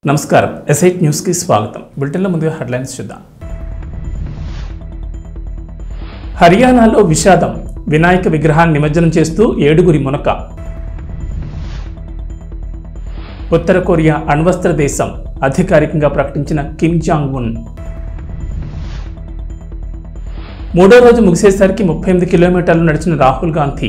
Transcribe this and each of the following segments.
నమస్కారం ఎస్ఐట్ న్యూస్కి స్వాగతం బులెటిన్లో ముందుగా హెడ్లైన్స్ చూద్దాం హర్యానాలో విషాదం వినాయక విగ్రహాన్ని నిమజ్జనం చేస్తూ ఏడుగురి మునక ఉత్తర కొరియా అణ్వస్త్ర దేశం అధికారికంగా ప్రకటించిన కిమ్ జాంగ్ ఉన్ మూడో రోజు ముగిసేసరికి ముప్పై ఎనిమిది కిలోమీటర్లు నడిచిన రాహుల్ గాంధీ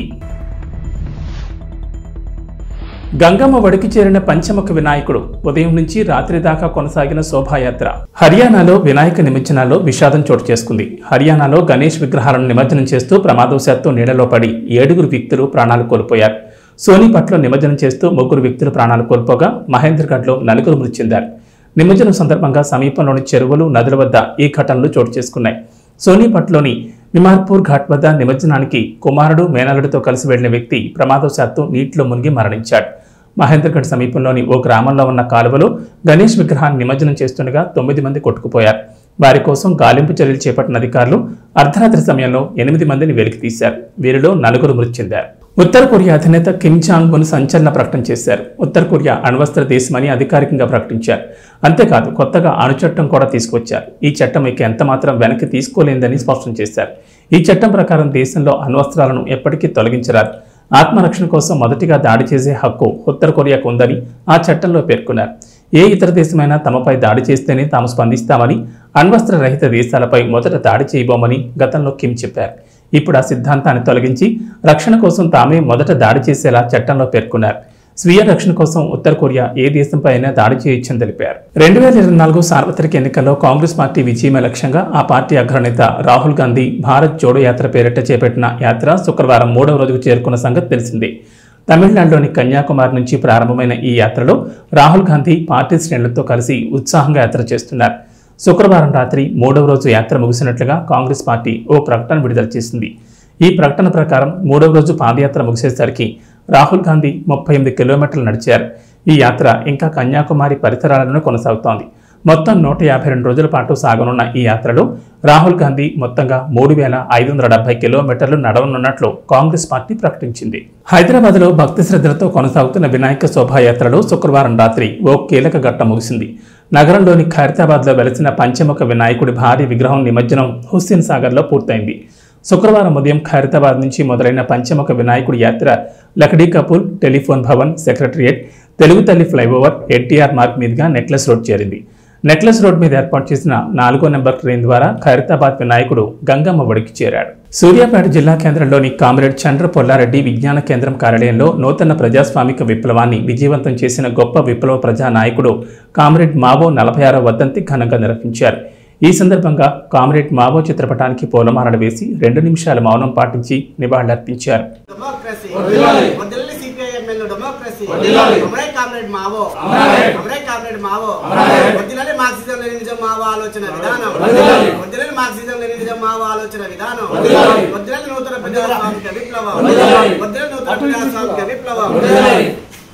గంగమ్మ వడికి చేరిన పంచముఖ వినాయకుడు ఉదయం నుంచి రాత్రి దాకా కొనసాగిన శోభాయాత్ర హర్యానాలో వినాయక నిమజ్జనాల్లో విషాదం చోటు చేసుకుంది హర్యానాలో గణేష్ విగ్రహాలను నిమజ్జనం చేస్తూ ప్రమాదవశాత్తు నీడలో పడి ఏడుగురు వ్యక్తులు ప్రాణాలు కోల్పోయారు సోనీపట్లో నిమజ్జనం చేస్తూ ముగ్గురు వ్యక్తులు ప్రాణాలు కోల్పోగా మహేంద్రగఢ్లో నలుగురు మృతి చెందారు నిమజ్జనం సందర్భంగా సమీపంలోని చెరువులు నదుల వద్ద ఈ ఘటనలు చోటు చేసుకున్నాయి సోనీపట్లోని నిమార్పూర్ ఘాట్ వద్ద నిమజ్జనానికి కుమారుడు మేనలుడితో కలిసి వెళ్లిన వ్యక్తి ప్రమాదవశాత్తు నీటిలో మునిగి మరణించాడు మహేంద్రగఢ్ సమీపంలోని ఓ గ్రామంలో ఉన్న కాలువలో గణేష్ విగ్రహాన్ని నిమజ్జనం చేస్తుండగా తొమ్మిది మంది కొట్టుకుపోయారు వారి కోసం గాలింపు చర్యలు చేపట్టిన అధికారులు అర్ధరాత్రి సమయంలో ఎనిమిది మందిని వెలికి తీశారు వీరిలో నలుగురు మృతి చెందారు ఉత్తర కొరియా అధినేత కిమ్ జాంగ్ ఉన్ సంచలన ప్రకటన చేశారు ఉత్తర కొరియా అణ్వస్త్ర దేశమని అధికారికంగా ప్రకటించారు అంతేకాదు కొత్తగా అణు చట్టం కూడా తీసుకొచ్చారు ఈ చట్టం ఇక ఎంత మాత్రం వెనక్కి తీసుకోలేదని స్పష్టం చేశారు ఈ చట్టం ప్రకారం దేశంలో అణ్వస్త్రాలను ఎప్పటికీ తొలగించరారు ఆత్మరక్షణ కోసం మొదటిగా దాడి చేసే హక్కు ఉత్తర కొరియాకు ఉందని ఆ చట్టంలో పేర్కొన్నారు ఏ ఇతర దేశమైనా తమపై దాడి చేస్తేనే తాము స్పందిస్తామని అణ్వస్త్ర రహిత దేశాలపై మొదట దాడి చేయబోమని గతంలో కిమ్ చెప్పారు ఇప్పుడు ఆ సిద్ధాంతాన్ని తొలగించి రక్షణ కోసం తామే మొదట దాడి చేసేలా చట్టంలో పేర్కొన్నారు స్వీయ రక్షణ కోసం ఉత్తర కొరియా ఏ దేశంపై అయినా దాడి చేయొచ్చని తెలిపారు రెండు వేల ఇరవై నాలుగు సార్వత్రిక ఎన్నికల్లో కాంగ్రెస్ పార్టీ విజయమే లక్ష్యంగా ఆ పార్టీ అగ్రనేత రాహుల్ గాంధీ భారత్ జోడో యాత్ర పేరిట చేపట్టిన యాత్ర శుక్రవారం మూడవ రోజుకు చేరుకున్న సంగతి తెలిసిందే తమిళనాడులోని కన్యాకుమారి నుంచి ప్రారంభమైన ఈ యాత్రలో రాహుల్ గాంధీ పార్టీ శ్రేణులతో కలిసి ఉత్సాహంగా యాత్ర చేస్తున్నారు శుక్రవారం రాత్రి మూడవ రోజు యాత్ర ముగిసినట్లుగా కాంగ్రెస్ పార్టీ ఓ ప్రకటన విడుదల చేసింది ఈ ప్రకటన ప్రకారం మూడవ రోజు పాదయాత్ర ముగిసేసరికి రాహుల్ గాంధీ ముప్పై ఎనిమిది కిలోమీటర్లు నడిచారు ఈ యాత్ర ఇంకా కన్యాకుమారి పరిసరాలను కొనసాగుతోంది మొత్తం నూట యాభై రెండు రోజుల పాటు సాగనున్న ఈ యాత్రలో రాహుల్ గాంధీ మొత్తంగా మూడు వేల ఐదు వందల డెబ్బై కిలోమీటర్లు నడవనున్నట్లు కాంగ్రెస్ పార్టీ ప్రకటించింది హైదరాబాద్లో భక్తి శ్రద్ధలతో కొనసాగుతున్న వినాయక శోభాయాత్రలో శుక్రవారం రాత్రి ఓ కీలక ఘట్టం ముగిసింది నగరంలోని ఖైరతాబాద్లో వెలిసిన పంచముఖ వినాయకుడి భారీ విగ్రహం నిమజ్జనం హుస్సేన్ సాగర్లో పూర్తయింది శుక్రవారం ఉదయం ఖైరతాబాద్ నుంచి మొదలైన పంచముఖ వినాయకుడి యాత్ర Lakdi Kapur telephone Bhavan secretariat Telugu Talli flyover NTR Marg మీదుగా నెక్లెస్ రోడ్ చేరింది నెక్లెస్ రోడ్ మీద ఏర్పాటు చేసిన నాలుగో నెంబర్ ట్రైన్ ద్వారా ఖైరతాబాద్ వినాయకుడు గంగమ్మ ఒడికి చేరాడు సూర్యాపేట జిల్లా కేంద్రంలోని కామ్రేడ్ చంద్ర పొల్లారెడ్డి విజ్ఞాన కేంద్రం కార్యాలయంలో నూతన ప్రజాస్వామిక విప్లవాన్ని విజయవంతం చేసిన గొప్ప విప్లవ ప్రజా నాయకుడు కామ్రేడ్ మావో నలభై ఆరో వర్ధంతి ఘనంగా నిర్వహించారు ఈ సందర్భంగా కామ్రేడ్ మావో చిత్రపటానికి పూలమాలలు వేసి రెండు నిమిషాల మౌనం పాటించి నివాళులర్పించారు డెమోక్రసీ వర్ధిల్లాలి. వర్ధిల్లాలి సిపిఐ ఎమ్మెల్యే డెమోక్రసీ వర్ధిల్లాలి. అమరే కామ్రేడ్ మావో అమరే. అమరే కామ్రేడ్ మావో అమరే. వర్ధిల్లాలి మార్క్సిజం లెనినిజం మావో ఆలోచన విధానం వర్ధిల్లాలి. వర్ధిల్లాలి మార్క్సిజం లెనినిజం మావో ఆలోచన విధానం వర్ధిల్లాలి. వర్ధిల్లాలి నూతన ప్రజాస్వామిక విప్లవం వర్ధిల్లాలి. వర్ధిల్లాలి నూతన ప్రజాస్వామిక విప్లవం వర్ధిల్లాలి.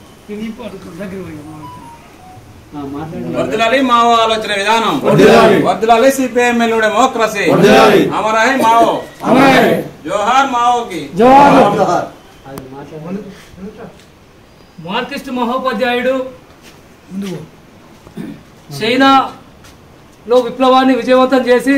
వర్దిలాలి మావో ఆలోచన విధానం వర్ధిల్లాలి. వర్దిలాలి సిపిఎం డెమోక్రసీ వర్ధిల్లాలి. అమరాహి మావో అమరే జోహార్ మావోకి మార్కిస్ట్ మహోపాధ్యాయుడు చైనాలో విప్లవాన్ని విజయవంతం చేసి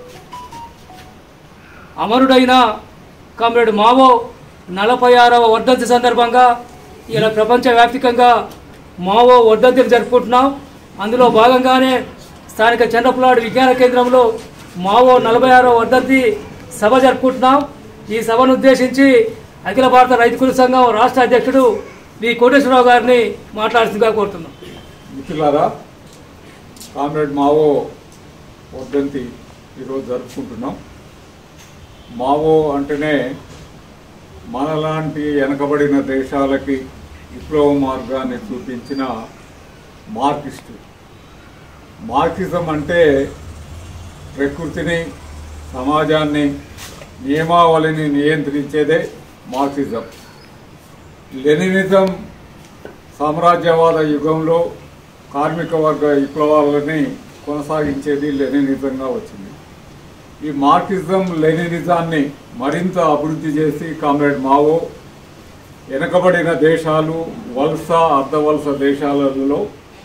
అమరుడైన కామ్రేడ్ మావో నలభై ఆరవ వర్ధంతి సందర్భంగా ఇలా ప్రపంచవ్యాప్తంగా మావో వర్ధంతిని జరుపుకుంటున్నాం అందులో భాగంగానే స్థానిక చంద్రపులాడు విజ్ఞాన కేంద్రంలో మావో నలభై ఆరవ వర్ధంతి సభ జరుపుకుంటున్నాం ఈ సభను ఉద్దేశించి అఖిల భారత రైతు కుల సంఘం రాష్ట్ర అధ్యక్షుడు వి కోటేశ్వరరావు గారిని మాట్లాడుతుందిగా కోరుతున్నాం మిత్రులారా కామ్రేడ్ మావో వర్ధంతి ఈరోజు జరుపుకుంటున్నాం మావో అంటేనే మనలాంటి వెనకబడిన దేశాలకి విప్లవ మార్గాన్ని చూపించిన మార్కిస్టు మార్కిజం అంటే ప్రకృతిని సమాజాన్ని నియమావళిని నియంత్రించేదే మార్క్సిజం లెనినిజం సామ్రాజ్యవాద యుగంలో కార్మిక వర్గ విప్లవాలని కొనసాగించేది లెనినిజంగా వచ్చింది ఈ మార్క్సిజం లెనినిజాన్ని మరింత అభివృద్ధి చేసి కామ్రేడ్ మావో వెనుకబడిన దేశాలు వలస అర్ధవలస దేశాలలో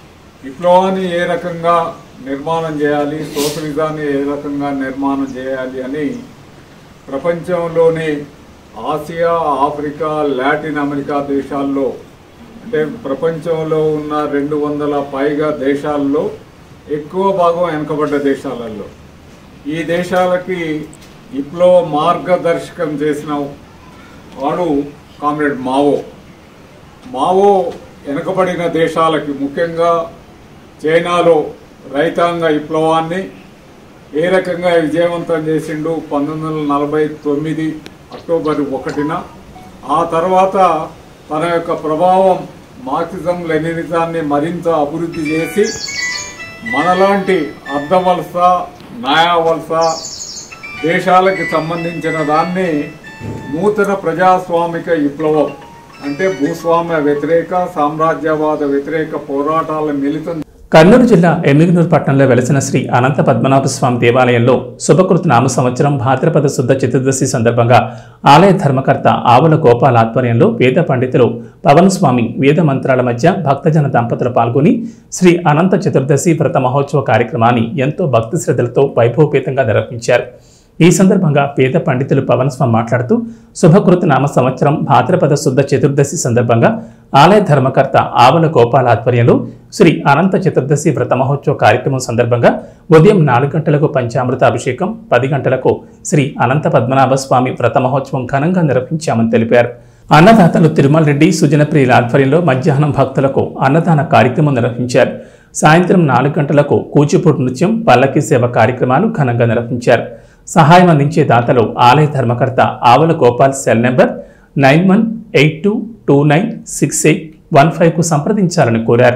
విప్లవాన్ని ఏ రకంగా నిర్మాణం చేయాలి సోషలిజాన్ని ఏ రకంగా నిర్మాణం చేయాలి అని ప్రపంచంలోని ఆసియా ఆఫ్రికా లాటిన్ అమెరికా దేశాల్లో అంటే ప్రపంచంలో ఉన్న రెండు వందల పైగా దేశాల్లో ఎక్కువ భాగం వెనుకబడ్డ దేశాలలో ఈ దేశాలకి విప్లవ మార్గదర్శకం చేసిన వాడు కామ్రేడ్ మావో మావో వెనుకబడిన దేశాలకి ముఖ్యంగా చైనాలో రైతాంగ విప్లవాన్ని ఏ రకంగా విజయవంతం చేసిండు పంతొమ్మిది వందల నలభై తొమ్మిది అక్టోబర్ ఒకటిన ఆ తర్వాత తన యొక్క ప్రభావం మార్క్సిజం లెనినిజాన్ని మరింత అభివృద్ధి చేసి మనలాంటి అర్ధవలస న్యాయవలస దేశాలకు సంబంధించిన దాన్ని నూతన ప్రజాస్వామిక విప్లవం అంటే భూస్వామ్య వ్యతిరేక సామ్రాజ్యవాద వ్యతిరేక పోరాటాల మిళితం కర్నూలు జిల్లా ఎమ్మిగనూరు పట్టణంలో వెలసిన శ్రీ అనంత పద్మనాభ స్వామి దేవాలయంలో శుభకృత నామ సంవత్సరం భాద్రపద శుద్ధ చతుర్దశి సందర్భంగా ఆలయ ధర్మకర్త ఆవుల గోపాల్ ఆధ్వర్యంలో వేద పండితులు పవన్ స్వామి వేద మంత్రాల మధ్య భక్తజన దంపతులు పాల్గొని శ్రీ అనంత చతుర్దశి వ్రత మహోత్సవ కార్యక్రమాన్ని ఎంతో భక్తి శ్రద్ధలతో వైభవపేతంగా నిర్వహించారు ఈ సందర్భంగా పేద పండితులు పవన్ స్వామి మాట్లాడుతూ శుభకృత నామ సంవత్సరం భాద్రపద శుద్ధ చతుర్దశి సందర్భంగా ఆలయ ధర్మకర్త ఆవల గోపాల ఆధ్వర్యంలో శ్రీ అనంత చతుర్దశి వ్రత మహోత్సవ కార్యక్రమం సందర్భంగా ఉదయం నాలుగు గంటలకు పంచామృత అభిషేకం పది గంటలకు శ్రీ అనంత పద్మనాభ స్వామి వ్రత మహోత్సవం ఘనంగా నిర్వహించామని తెలిపారు అన్నదాతలు తిరుమల రెడ్డి సుజనప్రియుల ఆధ్వర్యంలో మధ్యాహ్నం భక్తులకు అన్నదాన కార్యక్రమం నిర్వహించారు సాయంత్రం నాలుగు గంటలకు కూచిపూడి నృత్యం పల్లకి సేవ కార్యక్రమాలు ఘనంగా నిర్వహించారు సహాయం అందించే దాతలు ఆలయ ధర్మకర్త ఆవల Gopal cell number nine one eight two two nine six eight one ఫైవ్కు సంప్రదించాలని కోరారు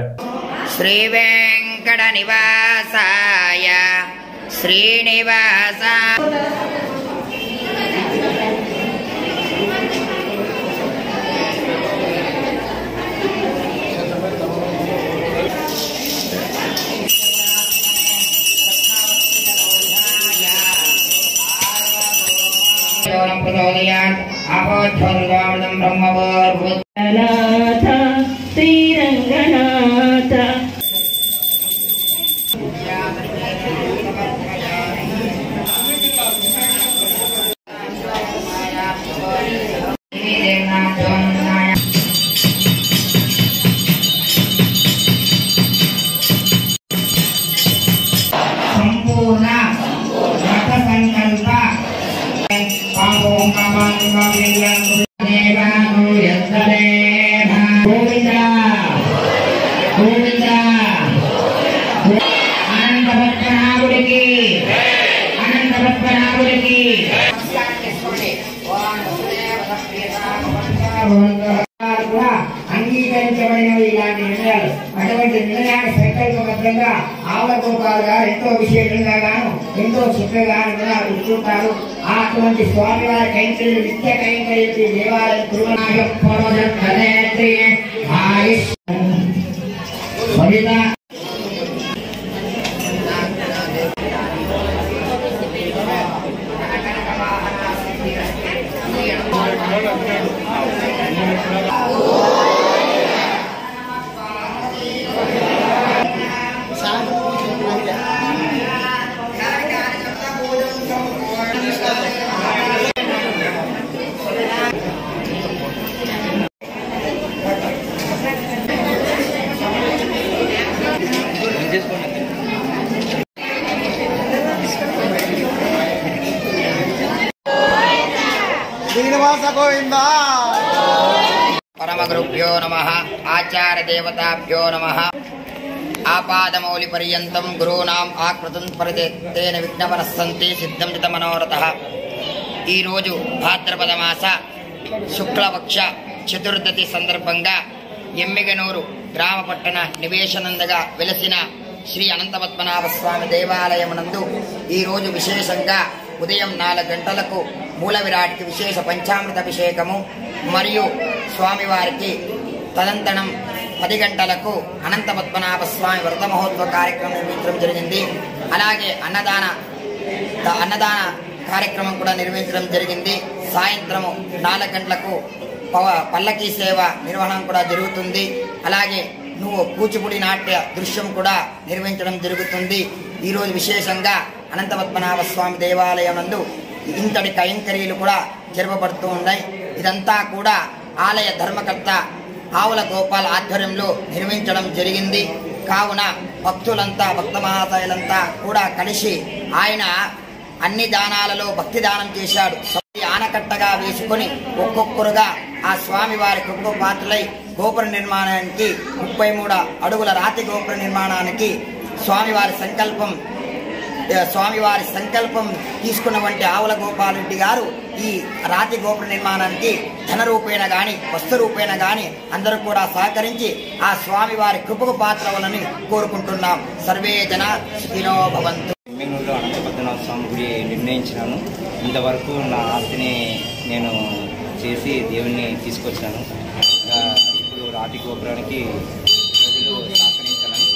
श्रीवेङ्कटनिवासाय श्रीनिवासा అపోధ్వరుగామృతం బ్రహ్మవోర్భూత నాథ శ్రీరంగనాథ సంపూర్ణ మత సంకల్ప గోవింద గోవింద అనంత పద్మనాభుడికి అనంత పద్మనాభుడికి కూడా అంగీకరించబడినవి ఇలాంటి నిర్ణయాలు అటువంటి నిర్ణయాన్ని సంకల్పబద్ధంగా ఆవుల గోపాల్ గారు ఎంతో విశేషంగా గాను ఎంతో చక్కగా నిర్ణయాలు ఇస్తుంటారు ఆ అటువంటి స్వామివారి కైంకర్యం నిత్య కైంకర్యం దేవాలయం తిరుమలాయం పూర్వజం కదయత్రి ఆయుష్ వనిత శ్రీనివాస గోవింద పరమగురుభ్యో నమ ఆచార్య దేవతాభ్యో నమ ఆపాదమౌలి పర్యంతం గురూణాం ఆకృతం పరితేన విఘ్నపనస్సంతి సిద్ధం చిత మనోరథ ఈరోజు భాద్రపద మాస శుక్లపక్ష చతుర్దశి సందర్భంగా ఎమ్మిగనూరు గ్రామ పట్టణ నివేశనందగా వెలసిన శ్రీ అనంతపద్మనాభ స్వామి దేవాలయమునందు ఈరోజు విశేషంగా ఉదయం నాలుగు గంటలకు మూల విరాట్కి విశేష పంచామృత అభిషేకము మరియు స్వామివారికి తదంతరం పది గంటలకు అనంత పద్మనాభ స్వామి వ్రత మహోత్సవ కార్యక్రమం నిర్వహించడం జరిగింది అలాగే అన్నదాన ద- అన్నదాన కార్యక్రమం కూడా నిర్వహించడం జరిగింది సాయంత్రము నాలుగు గంటలకు పవ పల్లకీ సేవ నిర్వహణ కూడా జరుగుతుంది అలాగే నువ్వు కూచిపూడి నాట్య దృశ్యం కూడా నిర్వహించడం జరుగుతుంది ఈరోజు విశేషంగా అనంత పద్మనాభ స్వామి దేవాలయం నందు ఇంతటి కైంకర్యాలు కూడా జరపబడుతూ ఉన్నాయి ఇదంతా కూడా ఆలయ ధర్మకర్త ఆవుల గోపాల్ ఆధ్వర్యంలో నిర్వహించడం జరిగింది కావున భక్తులంతా భక్త మహాశయులంతా కూడా కలిసి ఆయన అన్ని దానాలలో భక్తి దానం చేశాడు ఈ ఆనకట్టగా వేసుకొని ఒక్కొక్కరుగా ఆ స్వామి వారి కృప పాత్రలై గోపుర నిర్మాణానికి ముప్పై మూడు అడుగుల రాతి గోపుర నిర్మాణానికి స్వామివారి సంకల్పం ఏ, స్వామివారి సంకల్పం తీసుకున్నటువంటి ఆవుల గోపాలరెడ్డి గారు ఈ రాతి గోపుర నిర్మాణానికి ధన రూపేణ గాని వస్తు రూపేణ గాని అందరూ కూడా సహకరించి ఆ స్వామివారి కృపకు పాత్రవలని కోరుకుంటున్నాం సర్వే జన సుఖినో భవంతు ఎమ్మెల్యేలో అనంత పద్మనాభ స్వామి గుడి నిర్ణయించినాను ఇంతవరకు నా ఆస్తిని నేను చేసి దేవుణ్ణి తీసుకొచ్చాను ఇంకా ఇప్పుడు రాతి గోపురానికి ప్రజలు సహకరించాలని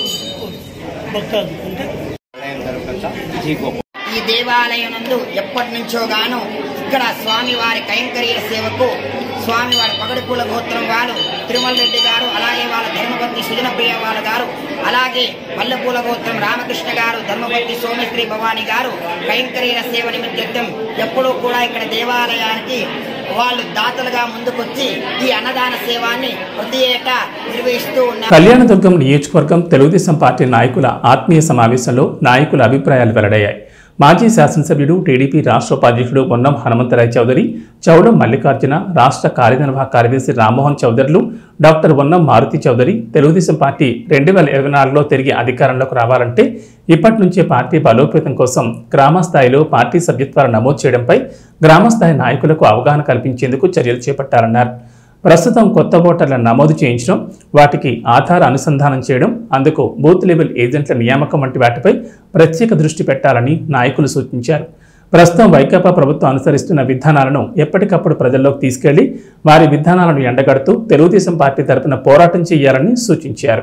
కోరుకుంటున్నాను ఆలయం తరఫున విజయ్ గోపాల్ ఈ దేవాలయం నందు ఎప్పటి నుంచో గాను ఇక్కడ స్వామివారి కైంకర్యాల సేవకు స్వామివారి పగడిపూల గోత్రం వారు తిరుమల రెడ్డి గారు అలాగే వాళ్ళ ధర్మపతి సుజనప్రియ వాళ్ళ గారు అలాగే మల్లెపూల గోత్రం రామకృష్ణ గారు ధర్మపతి సోమశ్రీ భవాని గారు కైంకర్యాల సేవ నిమిత్తం ఎప్పుడూ కూడా ఇక్కడ దేవాలయానికి వాళ్ళు దాతలుగా ముందుకొచ్చి ఈ అన్నదాన సేవాన్ని ప్రతి ఏటా నిర్వహిస్తూ ఉన్నారు కళ్యాణదుర్గం నియోజకవర్గం తెలుగుదేశం పార్టీ నాయకుల ఆత్మీయ సమావేశంలో నాయకుల అభిప్రాయాలు వెల్లడయ్యాయి మాజీ శాసనసభ్యుడు టీడీపీ రాష్ట్ర ఉపాధ్యక్షుడు పొన్నం హనుమంతరాయ్ చౌదరి చౌడం మల్లికార్జున రాష్ట్ర కార్యనిర్వాహక కార్యదర్శి రామ్మోహన్ చౌదరులు డాక్టర్ వన్నం మారుతి చౌదరి తెలుగుదేశం పార్టీ రెండు వేల ఇరవై నాలుగులో తిరిగి అధికారంలోకి రావాలంటే ఇప్పటి నుంచే పార్టీ బలోపేతం కోసం గ్రామ స్థాయిలో పార్టీ సభ్యత్వాలు నమోదు చేయడంపై గ్రామస్థాయి నాయకులకు అవగాహన కల్పించేందుకు చర్యలు చేపట్టారన్నారు ప్రస్తుతం కొత్త ఓటర్లను నమోదు చేయించడం వాటికి ఆధార్ అనుసంధానం చేయడం అందుకు బూత్ లెవెల్ ఏజెంట్ల నియామకం వంటి వాటిపై ప్రత్యేక దృష్టి పెట్టాలని నాయకులు సూచించారు ప్రస్తుతం వైకాపా ప్రభుత్వం అనుసరిస్తున్న విధానాలను ఎప్పటికప్పుడు ప్రజల్లోకి తీసుకెళ్లి వారి విధానాలను ఎండగడుతూ తెలుగుదేశం పార్టీ తరపున పోరాటం చేయాలని సూచించారు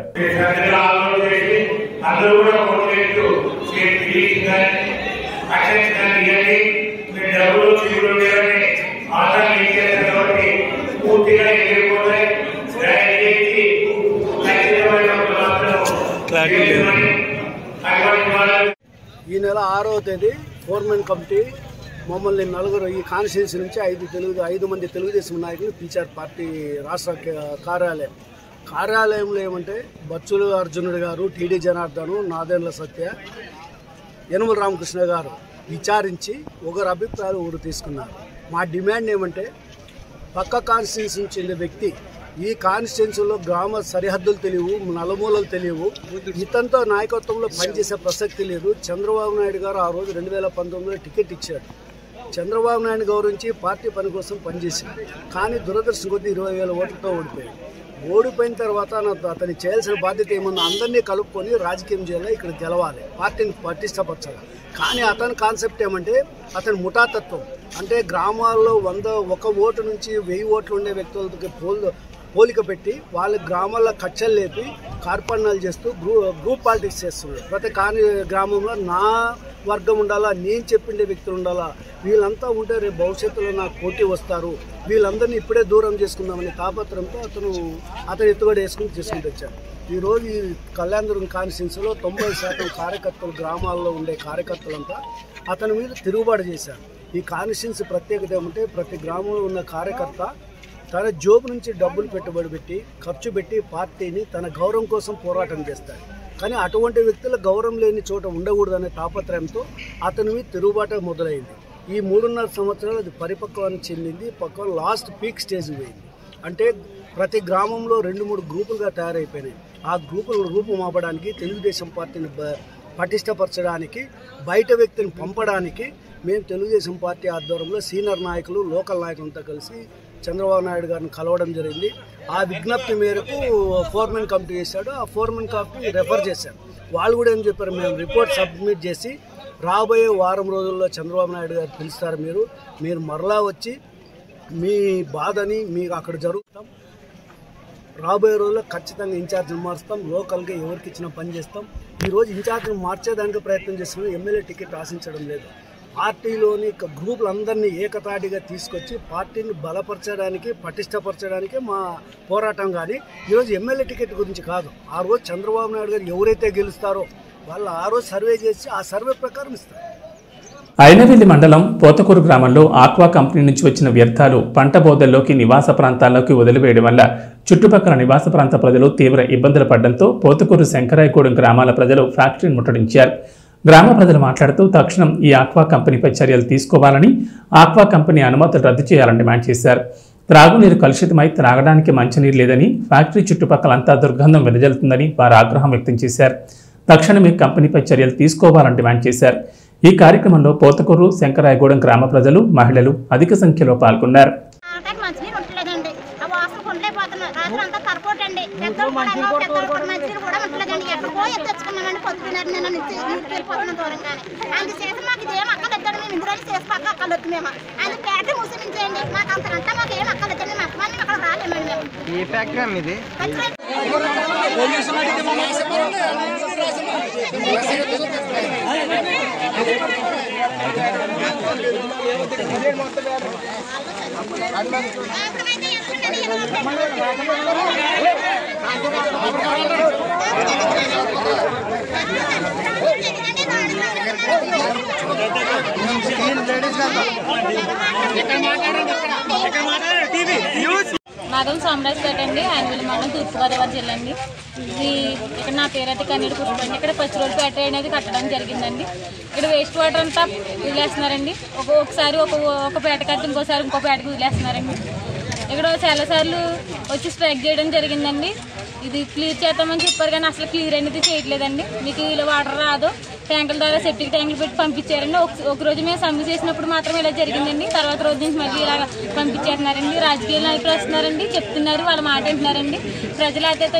అందరూ కూడా కోఆర్డినేట్ స్టేట్ మీటింగ్ కానీ అటెండ్ కానీ ఇవ్వండి మీరు డబ్బులు తీసుకుని లేదని ఆధార్ లింక్ చేశారు కాబట్టి పూర్తిగా వెళ్ళిపోతే దయచేసి ఖచ్చితమైనప్పుడు మాత్రం చేయమని అటువంటి వాళ్ళు ఈ నెల ఆరో తేదీ ఫోర్మెన్ కమిటీ మమ్మల్ని నలుగురు ఈ కాన్స్టిట్యూన్సీ నుంచి ఐదు తెలుగు ఐదు మంది తెలుగుదేశం నాయకులు పిలిచారు పార్టీ రాష్ట్ర క- కార్యాలయం కార్యాలయంలో ఏమంటే బచ్చులు అర్జునుడు గారు టీడీ జనార్దను నాదెండ్ల సత్య యనమల రామకృష్ణ గారు విచారించి ఒకరి అభిప్రాయాలు ఊరు తీసుకున్నారు మా డిమాండ్ ఏమంటే పక్క కాన్స్టిట్యున్సీ నుంచి చెందిన వ్యక్తి ఈ కాన్స్టిట్యున్సీలో గ్రామ సరిహద్దులు తెలియవు నలుమూలలు తెలియవు ఇతనితో నాయకత్వంలో పనిచేసే ప్రసక్తి లేదు చంద్రబాబు నాయుడు గారు ఆ రోజు రెండు వేల పంతొమ్మిదిలో టికెట్ ఇచ్చాడు చంద్రబాబు నాయుడు గౌరవించి పార్టీ పని కోసం పనిచేశాడు కానీ దురదృష్టం కొద్దీ ఇరవై వేల ఓట్లతో ఓడిపోయాడు ఓడిపోయిన తర్వాత నా- అతని చేయాల్సిన బాధ్యత ఏమన్నా అందరినీ కలుపుకొని రాజకీయం చేయాలి ఇక్కడ గెలవాలి పార్టీని పటిష్టపరచాలి కానీ అతని కాన్సెప్ట్ ఏమంటే అతని ముఠాతత్వం అంటే గ్రామాల్లో వంద ఒక ఓటు నుంచి వెయ్యి ఓట్లు ఉండే వ్యక్తులకి పోల్ పోలిక పెట్టి వాళ్ళ గ్రామాల్లో కచ్చలు లేపి కార్పణాలు చేస్తూ గ్రూ గ్రూప్ పాలిటిక్స్ చేస్తున్నారు ప్రతి కాని గ్రామంలో నా వర్గం ఉండాలా నేను చెప్పిండే వ్యక్తులు ఉండాలా వీళ్ళంతా ఉంటే రేపు భవిష్యత్తులో నాకు పోటీ వస్తారు వీళ్ళందరినీ ఇప్పుడే దూరం చేసుకుందామని తాపత్రంతో అతను అతను ఎత్తుగడ వేసుకుని చేసుకుంటూ వచ్చాడు ఈరోజు ఈ కళ్యాణదుర్గం కాన్స్టిట్యున్సీలో తొంభై శాతం కార్యకర్తలు గ్రామాల్లో ఉండే కార్యకర్తలంతా అతని మీద తిరుగుబాటు చేశారు ఈ కాన్స్టిట్యున్సీ ప్రత్యేకత ఏమంటే ప్రతి గ్రామంలో ఉన్న కార్యకర్త తన జోబు నుంచి డబ్బులు పెట్టుబడి పెట్టి ఖర్చు పెట్టి పార్టీని తన గౌరవం కోసం పోరాటం చేస్తాడు కానీ అటువంటి వ్యక్తుల గౌరవం లేని చోట ఉండకూడదనే తాపత్రయంతో అతని మీద తిరుగుబాటు మొదలైంది ఈ మూడున్నర సంవత్సరాలు అది పరిపక్వానికి చెందింది పక్కన లాస్ట్ పీక్ స్టేజ్ పోయింది అంటే ప్రతి గ్రామంలో రెండు మూడు గ్రూపులుగా తయారైపోయినాయి ఆ గ్రూపులు రూపం ఆపడానికి తెలుగుదేశం పార్టీని బ- పటిష్టపరచడానికి బయట వ్యక్తిని పంపడానికి మేము తెలుగుదేశం పార్టీ ఆధ్వర్యంలో సీనియర్ నాయకులు లోకల్ నాయకులంతా కలిసి చంద్రబాబు నాయుడు గారిని కలవడం జరిగింది ఆ విజ్ఞప్తి మేరకు ఫోర్మెన్ కమిటీ చేశాడు ఆ ఫోర్మెన్ కమిటీ రెఫర్ చేశారు వాళ్ళు కూడా ఏం చెప్పారు మేము రిపోర్ట్ సబ్మిట్ చేసి రాబోయే వారం రోజుల్లో చంద్రబాబు నాయుడు గారు పిలుస్తారు మీరు మీరు మరలా వచ్చి మీ బాధని మీకు అక్కడ జరుగుతాం రాబోయే రోజుల్లో ఖచ్చితంగా ఇన్ఛార్జ్ని మారుస్తాం లోకల్గా ఎవరికి ఇచ్చిన పని చేస్తాం ఈరోజు ఇన్ఛార్జ్ని మార్చేదానికి ప్రయత్నం చేస్తున్నాం ఎమ్మెల్యే టికెట్ ఆశించడం లేదు పార్టీలోని క- గ్రూపులందరినీ ఏకతాటిగా తీసుకొచ్చి పార్టీని బలపరచడానికి పటిష్టపరచడానికి మా పోరాటం కానీ ఈరోజు ఎమ్మెల్యే టికెట్ గురించి కాదు ఆ రోజు చంద్రబాబు నాయుడు గారు ఎవరైతే గెలుస్తారో వాళ్ళు ఆ రోజు సర్వే చేసి ఆ సర్వే ప్రకారం ఇస్తారు అయినవెల్లి మండలం పోతకూరు గ్రామంలో ఆక్వా కంపెనీ నుంచి వచ్చిన వ్యర్థాలు పంట బోదల్లోకి నివాస ప్రాంతాల్లోకి వదిలివేయడం వల్ల చుట్టుపక్కల నివాస ప్రాంత ప్రజలు తీవ్ర ఇబ్బందులు పడడంతో పోతకూరు శంకరాయగూడెం గ్రామాల ప్రజలు ఫ్యాక్టరీని ముట్టడించారు గ్రామ ప్రజలు మాట్లాడుతూ తక్షణం ఈ ఆక్వా కంపెనీపై చర్యలు తీసుకోవాలని ఆక్వా కంపెనీ అనుమతులు రద్దు చేయాలని డిమాండ్ చేశారు త్రాగునీరు కలుషితమై త్రాగడానికి మంచినీరు లేదని ఫ్యాక్టరీ చుట్టుపక్కలంతా దుర్గంధం వెదజల్లుతుందని వారు ఆగ్రహం వ్యక్తం చేశారు తక్షణమే కంపెనీపై చర్యలు తీసుకోవాలని డిమాండ్ చేశారు ఈ కార్యక్రమంలో పోతకూరు శంకరాయగూడెం గ్రామ ప్రజలు మహిళలు అధిక సంఖ్యలో పాల్గొన్నారు ఆటకి మంచినీరు ఉండలేదండి ఆ వాసన ఉండలేకపోతున్నాం రాత్రి అంతా కరపోటు అండి పెద్దోళ్ళు కూడా అలా పెద్దోళ్ళు కూడా మంచినీరు కూడా ఉండలేదండి ఎక్కడికో ఎత్తి తెచ్చుకున్నామండి పొద్దున్నారు నిన్న నుంచి నీటికి వెళ్ళిపోతున్నాం దూరంగానే అందుచేసి మాకు ఇదేం అక్కలెత్తాడు మేము ఇందులో చేసి పక్క అక్కలొద్దు మేము అది పేట మూసిమించేయండి మాకు అంతకంటే మాకు ఏం అక్కలెత్తండి మాకు మేము అక్కడ రాలేమండి మేము ఏ ఫ్యాక్టరీ అమ్మ ఇది మాగం సామ్రాజ్పేట అండి ఆయన మండలం తూర్పుగోదావరి జిల్లా అండి ఇది ఇక్కడ నా పేరైతే కన్నీడు కుటుంబం ఇక్కడ పచ్చి రోజు పేట అనేది కట్టడం జరిగిందండి ఇక్కడ వేస్ట్ వాటర్ అంతా వదిలేస్తున్నారండి ఒక ఒకసారి ఒక ఒక పేట కట్టి ఇంకోసారి ఇంకో పేటకి వదిలేస్తున్నారండి ఇక్కడ చాలాసార్లు వచ్చి స్ట్రైక్ చేయడం జరిగిందండి ఇది క్లియర్ చేద్దామని చెప్పారు కానీ అసలు క్లియర్ అనేది చేయట్లేదండి మీకు ఇలా వాటర్ రాదు ట్యాంకుల ద్వారా సెప్టిక్ ట్యాంకులు పెట్టి పంపించారండి ఒక ఒక రోజు మేము సమ్మె చేసినప్పుడు మాత్రం ఇలా జరిగిందండి తర్వాత రోజు నుంచి మళ్ళీ ఇలా పంపించేస్తున్నారండి రాజకీయ నాయకులు వస్తున్నారండి చెప్తున్నారు వాళ్ళ మాట వింటున్నారండి ప్రజలు అయితే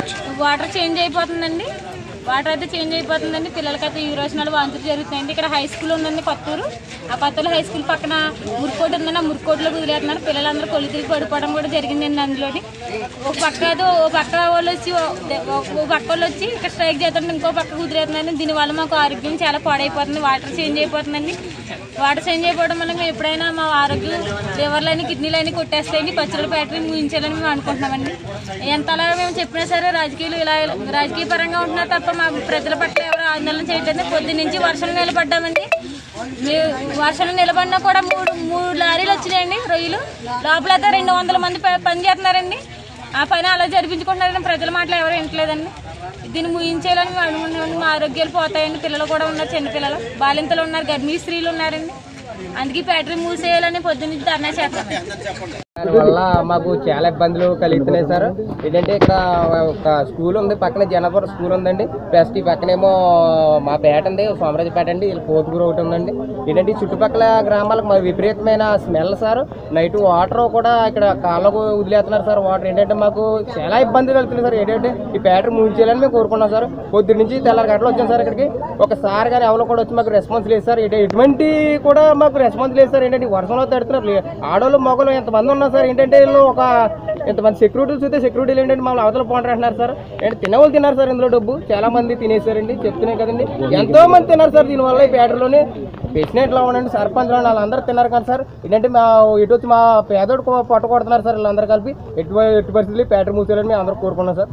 వాటర్ చేంజ్ అయిపోతుందండి వాటర్ అయితే చేంజ్ అయిపోతుందండి పిల్లలకైతే యూరోషనాలు వాంతులు జరుగుతున్నాయండి ఇక్కడ హై స్కూల్ ఉందండి కొత్తూరు ఆ కొత్తూరు హై స్కూల్ పక్కన మురుకోటి ఉందండి ఆ మురుకోటిలో వదిలేస్తున్నారు పిల్లలందరూ కొలితికి పడిపోవడం కూడా జరిగిందండి అందులోని ఒక పక్క ఏదో ఓ పక్క వాళ్ళు వచ్చి ఓ ఓ పక్క వాళ్ళు వచ్చి ఇక్కడ స్ట్రైక్ చేస్తుంటే ఇంకో పక్క కుదిరేస్తుందండి దీనివల్ల మాకు ఆరోగ్యం చాలా పాడైపోతుంది వాటర్ చేంజ్ అయిపోతుందండి వాటర్ చేంజ్ అయిపోవడం వల్ల మేము ఎప్పుడైనా మా ఆరోగ్యం లివర్లని కిడ్నీలని కొట్టేస్తాయండి పచ్చడి ఫ్యాక్టరీని ముగించాలని మేము అనుకుంటున్నామండి ఎంత అలాగా మేము చెప్పినా సరే రాజకీయాలు ఇలా రాజకీయ పరంగా ఉంటున్నారు తప్ప మా ప్రజల పట్ల ఎవరు ఆందోళన చేయట్లేదు పొద్దు నుంచి వర్షం నిలబడ్డామండి మేము వర్షం నిలబడినా కూడా మూడు మూడు లారీలు వచ్చినాయండి రొయ్యలు లోపల అయితే రెండు వందల మంది ప- పని చేస్తున్నారండి ఆ పని అలా జరిపించుకుంటున్నారని ప్రజల మాటలు ఎవరు వింటలేదండి దీన్ని ముగించేయాలని మేము అనుకుంటున్నామండి మా ఆరోగ్యాలు పోతాయండి పిల్లలు కూడా ఉన్నారు చిన్నపిల్లలు బాలింతలు ఉన్నారు గర్భిణీ స్త్రీలు ఉన్నారండి అందుకే ఫ్యాక్టరీ మూసేయాలని పొద్దున్నుంచి ధర్నా చేస్తాం దానివల్ల మాకు చాలా ఇబ్బందులు కలుగుతున్నాయి సార్ ఏంటంటే ఇక్కడ ఒక స్కూల్ ఉంది పక్కన జనపురం స్కూల్ ఉందండి ప్లస్ ఈ పక్కనేమో మా పేట ఉంది సోమరాజపేట అండి వీళ్ళ పోతుకూరు ఒకటి ఉందండి ఏంటంటే ఈ చుట్టుపక్కల గ్రామాలకు మా విపరీతమైన స్మెల్ సార్ నైట్ వాటర్ కూడా ఇక్కడ కాళ్ళకు వదిలేస్తున్నారు సార్ వాటర్ ఏంటంటే మాకు చాలా ఇబ్బంది కలుగుతుంది సార్ ఏంటంటే ఈ పేట మూయించేయాలని మేము కోరుకున్నాం సార్ పొద్దు నుంచి తెల్లారి గంటలు వచ్చాం సార్ ఇక్కడికి ఒకసారి కానీ ఎవరో కూడా వచ్చి మాకు రెస్పాన్స్ లేదు సార్ ఎటు- ఎటువంటి కూడా మాకు రెస్పాన్స్ లేదు సార్ ఏంటంటే ఈ వర్షంలో తడుతున్నారు ఆడవాళ్ళు మగవాళ్ళు ఎంతమంది ఉన్నారు సార్ ఏంటంటే వీళ్ళు ఒక ఎంతమంది సెక్యూరిటీలు చూస్తే సెక్యూరిటీలు ఏంటంటే మమ్మల్ని అవతల పోంటారు అంటున్నారు సార్ ఏంటి తినేవాళ్ళు తిన్నారు సార్ ఇందులో డబ్బు చాలా మంది తినేసారండి చెప్తున్నాయి కదండి ఎంతో మంది తిన్నారు సార్ దీనివల్ల ఈ పేటలోనే ప్రెసిడెంట్ లో ఉండండి సర్పంచ్ లో వాళ్ళందరూ తిన్నారు కదా సార్ ఏంటంటే మా ఇటు వచ్చి మా పేదోడు పొట్ట కొడుతున్నారు సార్ వీళ్ళందరూ కలిపి ఎటు ఎటు పరిస్థితులు పేట మూసేయాలని మేము అందరూ కోరుకున్నాం సార్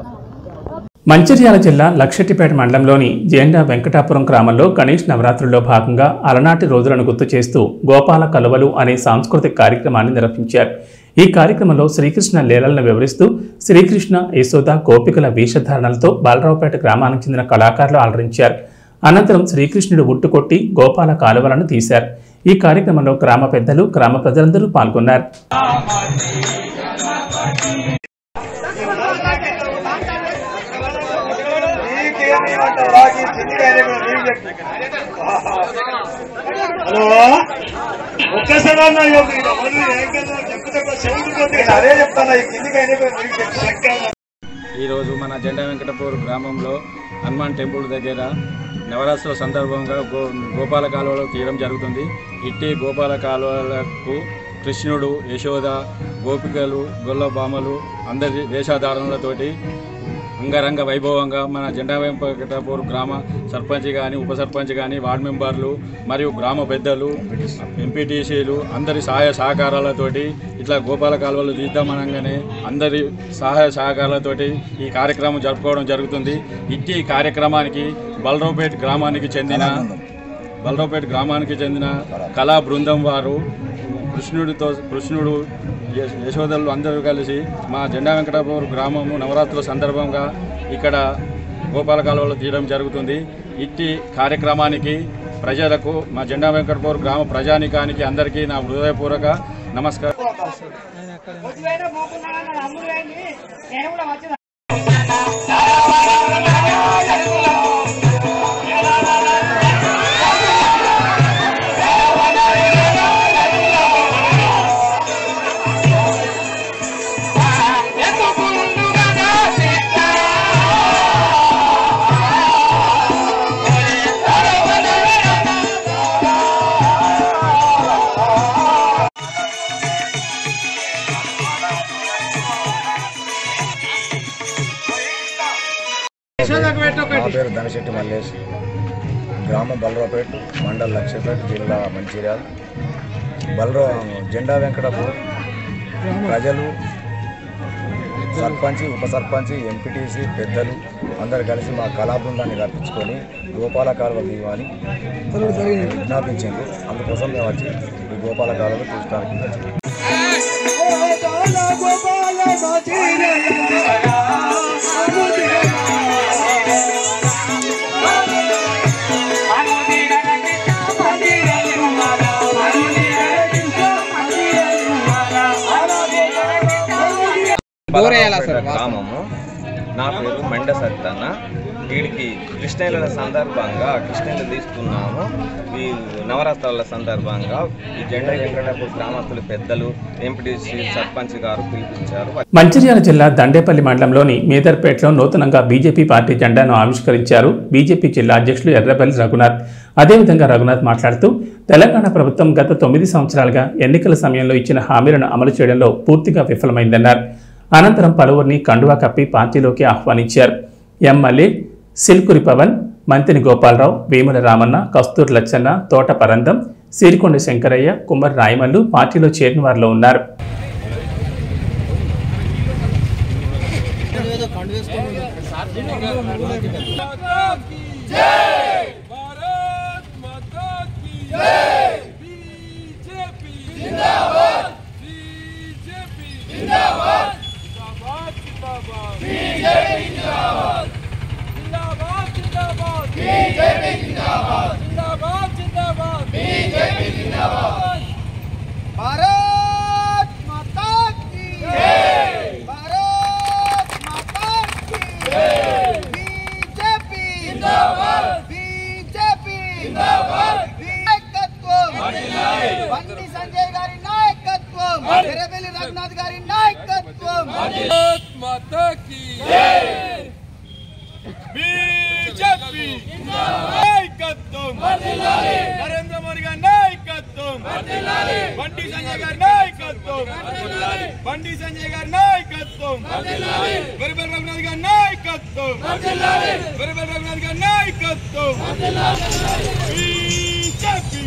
మంచిర్యాల జిల్లా లక్షెట్టిపేట మండలంలోని జేండా వెంకటాపురం గ్రామంలో గణేష్ నవరాత్రుల్లో భాగంగా అలనాటి రోజులను గుర్తు చేస్తూ గోపాల కలువలు అనే సాంస్కృతిక కార్యక్రమాన్ని నిర్వహించారు ఈ కార్యక్రమంలో శ్రీకృష్ణ లీలలను వివరిస్తూ శ్రీకృష్ణ యశోద గోపికల వేషధారణలతో బాలరావుపేట గ్రామానికి చెందిన కళాకారులు అలరించారు అనంతరం శ్రీకృష్ణుడు ఉట్టుకొట్టి గోపాల కాలువలను తీశారు ఈ కార్యక్రమంలో గ్రామ పెద్దలు గ్రామ ప్రజలందరూ పాల్గొన్నారు హలో ఒక్కసారి అన్నా చెప్పు ఇక మళ్ళీ ఏం కదా చెప్తే చెబుతుంది అదే చెప్తాను ఈ కిందికి ఈరోజు మన జెండా వెంకటపూర్ గ్రామంలో హనుమాన్ టెంపుల్ దగ్గర నవరాత్రుల సందర్భంగా గో గోపాల కాలువలు తీయడం జరుగుతుంది ఇట్టి గోపాల కాలువలకు కృష్ణుడు యశోద గోపికలు గొల్ల బామలు అందరి వేషధారణలతోటి అంగరంగ వైభవంగా మన జెండా వెంకటాపూర్ గ్రామ సర్పంచ్ కానీ ఉప సర్పంచ్ కానీ వార్డు మెంబర్లు మరియు గ్రామ పెద్దలు ఎంపీటీసీలు అందరి సహాయ సహకారాలతోటి ఇట్లా గోపాల కాలువలు తీద్దామనగానే అందరి సహాయ సహకారాలతోటి ఈ కార్యక్రమం జరుపుకోవడం జరుగుతుంది ఇట్టి కార్యక్రమానికి బలరావుపేట గ్రామానికి చెందిన బలరావుపేట గ్రామానికి చెందిన కళా బృందం వారు కృష్ణుడితో కృష్ణుడు యశ- యశోదలు అందరూ కలిసి మా జెండా వెంకటాపూర్ గ్రామము నవరాత్రుల సందర్భంగా ఇక్కడ గోపాల కాలువలు తీయడం జరుగుతుంది ఇట్టి కార్యక్రమానికి ప్రజలకు మా జెండా వెంకటపూర్ గ్రామ ప్రజానికానికి అందరికీ నా హృదయపూర్వక నమస్కారం నా పేరు ధనశెట్టి మల్లేష్ గ్రామం బలరావుపేట్ మండల్ లక్ష్యపేట్ జిల్లా మంచిర్యాల బలరా జెండా వెంకటపూర్ ప్రజలు సర్పంచి ఉప సర్పంచి ఎంపీటీసీ పెద్దలు అందరు కలిసి మా కళాబృందాన్ని రప్పించుకొని గోపాల కాలువ తీయమని విజ్ఞాపించింది అందుకోసం మేము వచ్చి ఈ గోపాల కాలువ చూడటానికి వచ్చాము. బలరావుపేట గ్రామము నా పేరు మెండ సత్తన్న వీడికి కృష్ణయ్యల సందర్భంగా కృష్ణయ్యలు తీస్తున్నాము ఈ నవరాత్రుల సందర్భంగా ఈ జెండా వెంకటాపూర్ గ్రామస్తులు పెద్దలు ఎంపీటీసీ సర్పంచ్ గారు పిలిపించారు మంచిర్యాల జిల్లా దండేపల్లి మండలంలోని మేదర్పేటలో నూతనంగా బీజేపీ పార్టీ జెండాను ఆవిష్కరించారు బీజేపీ జిల్లా అధ్యక్షులు ఎర్రబెల్లి రఘునాథ్ అదేవిధంగా రఘునాథ్ మాట్లాడుతూ తెలంగాణ ప్రభుత్వం గత తొమ్మిది సంవత్సరాలుగా ఎన్నికల సమయంలో ఇచ్చిన హామీలను అమలు చేయడంలో పూర్తిగా విఫలమైందన్నారు అనంతరం పలువురిని కండువా కప్పి పార్టీలోకి ఆహ్వానించారు ఎమ్మెల్యే సిల్కురి పవన్ మంతిని గోపాలరావు వేముల రామన్న కస్తూర్ లచ్చన్న తోట పరందం సిరికొండ శంకరయ్య కుమ్మరి రాయమల్లు పార్టీలో చేరిన వారిలో ఉన్నారు भारत माता की जय भारत माता की जय बीजेपी जिंदाबाद बीजेपी जिंदाबाद నాయకత్వం బండి సంజయ్ గారి నాయకత్వం ఎర్రబెల్లి రఘునాథ్ గారి నాయకత్వం భారత్ మాతా की जय బీజేపీ నాయకత్వం నరేంద్ర మోడీ గారి నాయకత్వం బండి సంజయ్ గారి నాయకత్వం బండి సంజయ్ గారి నాయకత్వం వెరబెల్ రఘునాథ్ గారి నాయకత్వం వెరబెల్ రఘునాథ్ గారి నాయకత్వం బీజేపీ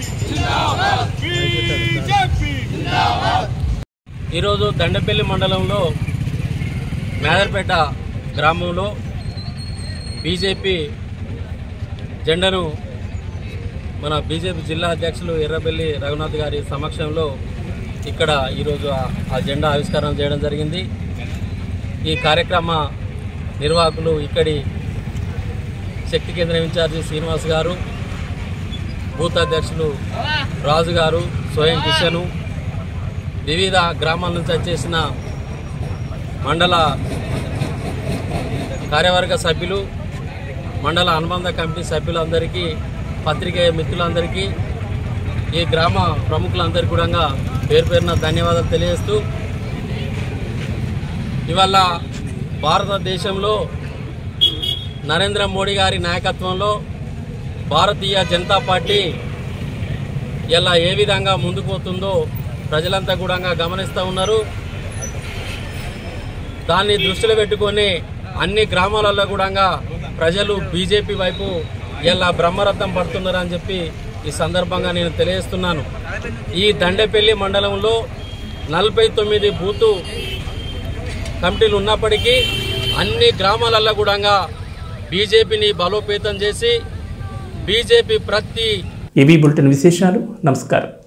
బీజేపీ ఈరోజు దండపల్లి మండలంలో మేదర్పేట గ్రామంలో బీజేపీ జెండాను మన బీజేపీ జిల్లా అధ్యక్షులు ఎర్రబెల్లి రఘునాథ్ గారి సమక్షంలో ఇక్కడ ఈరోజు ఆ- ఆ జెండా ఆవిష్కరణ చేయడం జరిగింది ఈ కార్యక్రమ నిర్వాహకులు ఇక్కడి శక్తి కేంద్రం ఇన్ఛార్జి శ్రీనివాస్ గారు బూత్ అధ్యక్షులు రాజు గారు స్వయం కిషను వివిధ గ్రామాల నుంచి వచ్చేసిన మండల కార్యవర్గ సభ్యులు మండల అనుబంధ కమిటీ సభ్యులందరికీ పత్రికేయ మిత్రులందరికీ ఈ గ్రామ ప్రముఖులందరికీ కూడా పేరు పేరున ధన్యవాదాలు తెలియజేస్తూ ఇవాళ భారతదేశంలో నరేంద్ర మోడీ గారి నాయకత్వంలో భారతీయ జనతా పార్టీ ఇలా ఏ విధంగా ముందుకు పోతుందో ప్రజలంతా కూడా గమనిస్తూ ఉన్నారు దాన్ని దృష్టిలో పెట్టుకొని అన్ని గ్రామాలలో కూడా ప్రజలు బీజేపీ వైపు ఇలా బ్రహ్మరథం పడుతున్నారని చెప్పి ఈ సందర్భంగా నేను తెలియజేస్తున్నాను ఈ దండేపల్లి మండలంలో నలభై తొమ్మిది బూతు కమిటీలు ఉన్నప్పటికీ అన్ని గ్రామాలలో కూడా బీజేపీని బలోపేతం చేసి బీజేపీ ప్రతి ఇవి బులెటిన్ విశేషాలు నమస్కారం